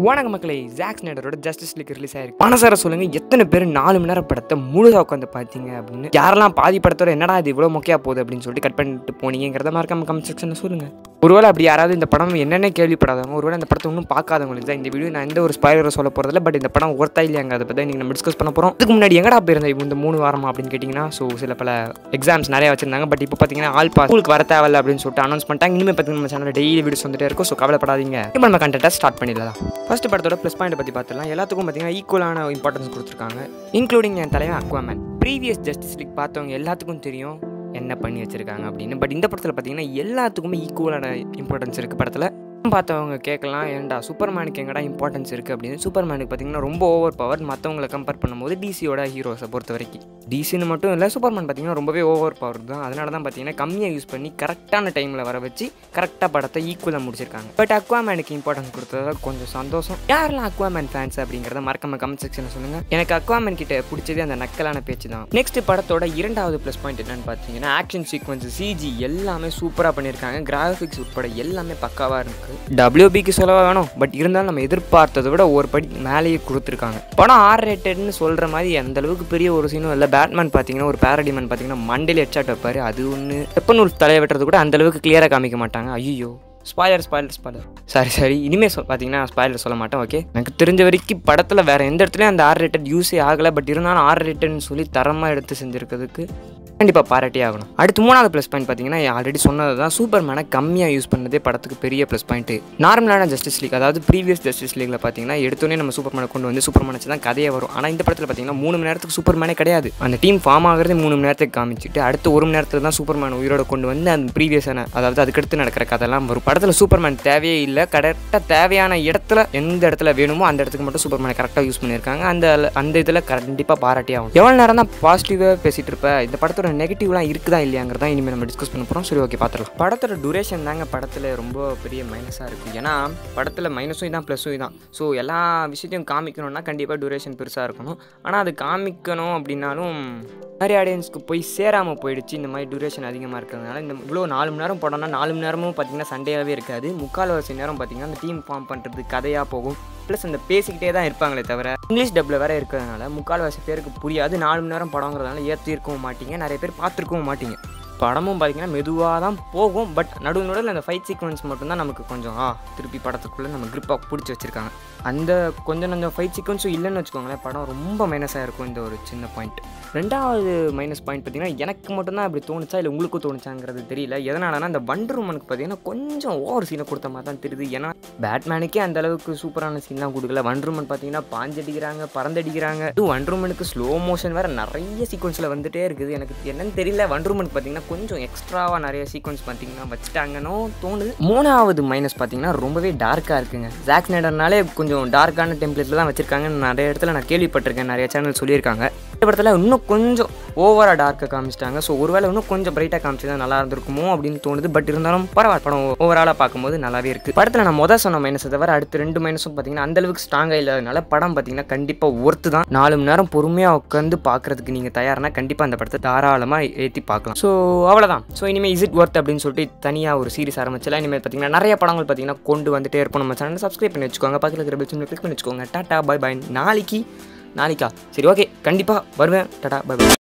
வணக்க மக்களே ஜாக் ஸ்னைடரோட ஜஸ்டிஸ் லீக் ரிலீஸ் ஆயிருக்கு மனசார சொல்லுங்க எத்தனை பேர் நாலு மணி நேரம் படத்தை முழுதாக உட்காந்து பார்த்தீங்க அப்படின்னு யாரெல்லாம் பாதி படத்தோட என்னடா இது இவ்வளோ மொக்கையா போகுது அப்படின்னு சொல்லிட்டு கட் பண்ணிட்டு போனீங்கிறத மறக்காம கமெண்ட் செக்ஷனில் சொல்லுங்க ஒருவேளை அப்படி யாராவது இந்த படம் என்னென்ன கேள்விப்படாதவங்க ஒருவேளை இந்த படத்தை இன்னும் பார்க்காதவங்களுக்கு தான் இந்த வீடியோ நான் எந்த ஒரு ஸ்பாயிலரை சொல்ல போகிறதில்ல பட் இந்த படம் ஒர்த்தா இல்லையாங்க அதை பற்றி நீங்கள் நம்ம டிஸ்கஸ் பண்ண போகிறோம் இதுக்கு முன்னாடி எங்கடா போயிருந்த இந்த மூணு வாரமா அப்படின்னு கேட்டிங்கன்னா ஸோ சில பல எக்ஸாம்ஸ் நிறைய வச்சிருந்தாங்க பட் இப்போ பார்த்தீங்கன்னா ஆல் பாஸ் ஸ்கூலுக்கு வர தேவையில்ல அப்படின்னு சொல்லிட்டு அனௌன்ஸ் பண்ணிட்டாங்க இனிமேல் பார்த்தீங்கன்னா நம்ம சேனலில் டெய்லி வீடியோஸ் வந்துட்டே இருக்கும் ஸோ கவலைப்படாதீங்க இப்போ நம்ம கண்டென்ட்டை ஸ்டார்ட் பண்ணிடலாம் ஃபர்ஸ்ட் படத்தோட ப்ளஸ் பாயிண்ட் பற்றி பார்த்துலாம் எல்லாத்துக்கும் பார்த்தீங்கன்னா ஈக்குவலான இம்பார்ட்டன்ஸ் கொடுத்துருக்காங்க இன்க்ளூடிங் என் தலைவன் அக்வாமேன் ப்ரீவியஸ் ஜஸ்டிஸ் லீக் பார்த்தவங்க எல்லாத்துக்கும் தெரியும் என்ன பண்ணி வச்சிருக்காங்க அப்படின்னு பட் இந்த படத்தில் பார்த்தீங்கன்னா எல்லாத்துக்குமே ஈக்குவலான இம்பார்ட்டன்ஸ் இருக்குது படத்தில் பார்த்தவங்க கேட்கலாம் ஏன்டா சூப்பர்மேனுக்கு எங்கடா இம்பார்ட்டன்ஸ் இருக்குது அப்படின்னு சூப்பர்மேனுக்கு பார்த்தீங்கன்னா ரொம்ப ஓவர் பவர் மற்றவங்களை கம்பேர் பண்ணும்போது டிசியோட ஹீரோஸை பொறுத்த வரைக்கும் டிசின்னு மட்டும் இல்லை சூப்பர்மேன் பார்த்தீங்கன்னா ரொம்பவே ஓவர் பவர் தான் அதனால தான் பார்த்தீங்கன்னா கம்மியாக யூஸ் பண்ணி கரெக்டான டைமில் வர வச்சு கரெக்டாக படத்தை ஈக்குவலாக முடிச்சிருக்காங்க பட் அக்வாமேனுக்கு இம்பார்ட்டன்ஸ் கொடுத்ததால கொஞ்சம் சந்தோஷம் யாரெல்லாம் அக்வாமேன் ஃபேன்ஸ் அப்படிங்கிறத மறக்காம கமெண்ட் செக்ஷனில் சொல்லுங்கள் எனக்கு அக்வாமேன் கிட்ட பிடிச்சதே அந்த நக்கலான பேச்சு தான் நெக்ஸ்ட் படத்தோட இரண்டாவது ப்ளஸ் பாயிண்ட் என்னன்னு பார்த்தீங்கன்னா ஆக்ஷன் சீக்வன்ஸ் சிஜி எல்லாமே சூப்பராக பண்ணியிருக்காங்க கிராஃபிக்ஸ் உட்பட எல்லாமே பக்காவாக இருக்குது டபிள்யூபிக்கு சொல்லவா வேணும் பட் இருந்தாலும் நம்ம எதிர்பார்த்ததை விட ஒரு படி மேலேயே கொடுத்துருக்காங்க படம் ஆர் ரேட்டட்னு சொல்கிற மாதிரி அந்த அளவுக்கு பெரிய ஒரு சீனும் இல்லை பேட்மேன் பார்த்தீங்கன்னா ஒரு பேரடிமேன் பார்த்தீங்கன்னா மண்டையில் ஹெட்ஷாட் வைப்பார் அது ஒன்று வெப்பனூல் தலையை வெட்டுறது கூட அந்த அளவுக்கு கிளியராக காமிக்க மாட்டாங்க ஐயோ ஸ்பாயர் ஸ்பாயர் ஸ்பாயர் சாரி சாரி இனிமேல் சொல் பார்த்தீங்கன்னா ஸ்பாயர் சொல்ல மாட்டேன் ஓகே எனக்கு தெரிஞ்ச வரைக்கும் படத்தில் வேறு எந்த இடத்துலையும் அந்த ஆர் ரேட்டட் யூஸே ஆகலை பட் இருந்தாலும் ஆர் ரேட்டட்னு சொல்லி தரமாக எடுத்து செஞ்சுருக்கிறதுக்கு கண்டிப்பாக பாராட்டியே ஆகணும் அடுத்து மூணாவது ப்ளஸ் பாயிண்ட் பார்த்தீங்கன்னா ஆல்ரெடி சொன்னது தான் சூப்பர் மேனை கம்மியாக யூஸ் பண்ணதே படத்துக்கு பெரிய ப்ளஸ் பாயிண்ட்டு நார்மலான ஜஸ்டிஸ் லீக் அதாவது ப்ரீவியஸ் ஜஸ்டிஸ் லீக்ல பார்த்தீங்கன்னா எடுத்தோடனே நம்ம சூப்பர் மேனை கொண்டு வந்து சூப்பர் மேனை தான் கதையே வரும் ஆனால் இந்த படத்தில் பார்த்தீங்கன்னா மூணு மணி நேரத்துக்கு சூப்பர் மேனே கிடையாது அந்த டீம் ஃபார்ம் ஆகிறதே மூணு மணி நேரத்துக்கு காமிச்சிட்டு அடுத்து ஒரு மணி நேரத்தில் தான் சூப்பர் மேன் உயிரோட கொண்டு வந்து அந்த ப்ரீவியஸான அதாவது அதுக்கடுத்து நடக்கிற கதையெல்லாம் வரும் படத்தில் சூப்பர் மேன் தேவையே இல்லை கரெக்டாக தேவையான இடத்துல எந்த இடத்துல வேணுமோ அந்த இடத்துக்கு மட்டும் சூப்பர் மேனை கரெக்டாக யூஸ் பண்ணியிருக்காங்க அந்த அந்த இதில் கண்டிப்பாக பாராட்டி ஆகும் எவ்வளோ நேரம் தான் பாசிட்டிவாக பேசிகிட்டு இருப்பேன் இந்த படத்தோட நெகட்டிவ்லாம் இருக்குதா இல்லையாங்கிறதா இனிமேல் நம்ம டிஸ்கஸ் பண்ண போகிறோம் சரி ஓகே பார்த்துக்கலாம் படத்தோட டூரேஷன் தாங்க படத்தில் ரொம்ப பெரிய மைனஸாக இருக்கும் ஏன்னா படத்தில் மைனஸும் இதான் ப்ளஸும் இதான் ஸோ எல்லா விஷயத்தையும் காமிக்கணும்னா கண்டிப்பாக டூரேஷன் பெருசாக இருக்கணும் ஆனால் அது காமிக்கணும் அப்படின்னாலும் நிறைய ஆடியன்ஸ்க்கு போய் சேராமல் போயிடுச்சு இந்த மாதிரி டூரேஷன் அதிகமாக இருக்கிறதுனால இந்த இவ்வளோ நாலு மணி நேரம் படம்னா நாலு மணி நேரமும் பார்த்தீங்கன்னா சண்டேயாகவே இருக்காது முக்கால்வாசி நேரம் பார்த்தீங்கன்னா அந்த டீம் ஃபார்ம் பண்ணுறது கதையாக போகும் ப்ளஸ் அந்த பேசிக்கிட்டே தான் இருப்பாங்களே தவிர இங்கிலீஷ் டப்பில் வேற இருக்கிறதுனால முக்கால்வாசி பேருக்கு புரியாது நாலு மணி நேரம் படங்கிறதுனால ஏற்றிருக்கவும் மாட்டீங்க நிறைய பேர் பார்த்துருக்கவும் மாட்டீங்க படமும் பார்த்தீங்கன்னா மெதுவாக தான் போகும் பட் நடுவு நடுவில் அந்த ஃபைட் சீக்வன்ஸ் மட்டும்தான் நமக்கு கொஞ்சம் ஆ திருப்பி படத்துக்குள்ளே நம்ம grip-ஆ பிடிச்சி வச்சுருக்காங்க அந்த கொஞ்சம் கொஞ்சம் ஃபைட் சீக்வன்ஸும் இல்லைன்னு வச்சுக்கோங்களேன் படம் ரொம்ப மைனஸாக இருக்கும் இந்த ஒரு சின்ன பாயிண்ட் ரெண்டாவது மைனஸ் பாயிண்ட் பார்த்தீங்கன்னா எனக்கு மட்டும்தான் அப்படி தோணுச்சா இல்லை உங்களுக்கும் தோணுச்சாங்கிறது தெரியல எதனாலனா அந்த வண்டர் உமனுக்கு பார்த்தீங்கன்னா கொஞ்சம் ஓவர் சீனை கொடுத்த மாதிரி தான் தெரியுது ஏன்னா பேட்மேனுக்கே அந்த அளவுக்கு சூப்பரான சீன்லாம் கொடுக்கல வண்டர் உமன் பார்த்தீங்கன்னா பாஞ்சடிக்கிறாங்க பறந்தடிக்கிறாங்க இது வண்டர் உமனுக்கு ஸ்லோ மோஷன் வேறு நிறைய சீக்வன்ஸில் வந்துட்டே இருக்குது எனக்கு என்னன்னு தெரியல வண்டர் உமனுக்கு பார்த்தீங்கன்னா கொஞ்சம் எக்ஸ்ட்ராவாக நிறைய சீக்வன்ஸ் பார்த்தீங்கன்னா வச்சுட்டாங்கன்னு தோணுது மூணாவது மைனஸ் பார்த்தீங்கன்னா ரொம்பவே டார்க்காக இருக்குங்க ஜாக் ஸ்னைடர்னாலே கொஞ்சம் டார்க்கான டெம்ப்ளேட்டில் தான் வச்சிருக்காங்கன்னு நிறைய இடத்துல நான் கேள்விப்பட்டிருக்கேன் நிறைய சேனல் சொல்லியிருக்காங்க இந்த படத்தில் இன்னும் கொஞ்சம் ஓவராக டார்க்காக காமிச்சிட்டாங்க ஸோ ஒருவேளை இன்னும் கொஞ்சம் பிரைட்டாக காமிச்சா நல்லா இருந்திருக்குமோ அப்படின்னு தோணுது பட் இருந்தாலும் பரவாயில்ல படம் ஓவராலாக பார்க்கும்போது நல்லாவே இருக்குது படத்தில் நான் மொதல் சொன்ன மைனஸை தவிர அடுத்த ரெண்டு மைனஸும் பார்த்தீங்கன்னா அந்தளவுக்கு ஸ்ட்ராங்காக இல்லாதனால படம் பார்த்தீங்கன்னா கண்டிப்பாக ஒர்த்து தான் நாலு மணி நேரம் பொறுமையாக உட்காந்து பார்க்குறதுக்கு நீங்கள் தயார்னா கண்டிப்பாக அந்த படத்தை தாராளமாக ஏற்றி பார்க்கலாம் ஸோ அவ்வளோதான் ஸோ இனிமேல் இஸ் இட் ஒர்த் அப்படின்னு சொல்லிட்டு தனியாக ஒரு சீரிஸ் ஆரம்பிச்சலாம் இனிமேல் பார்த்தீங்கன்னா நிறைய படங்கள் பார்த்தீங்கன்னா கொண்டு வந்துட்டே இருப்போம் நம்ம சேனல் சப்ஸ்கிரைப் பண்ணி வச்சுக்கோங்க பக்கத்தில் இருக்கிற பெல் கிளிக் பண்ணி வச்சுக்கோங்க டாட்டா பை பை நாளைக்கு நாளைக்கா சரி ஓகே கண்டிப்பாக வருவேன் டாடா பை பை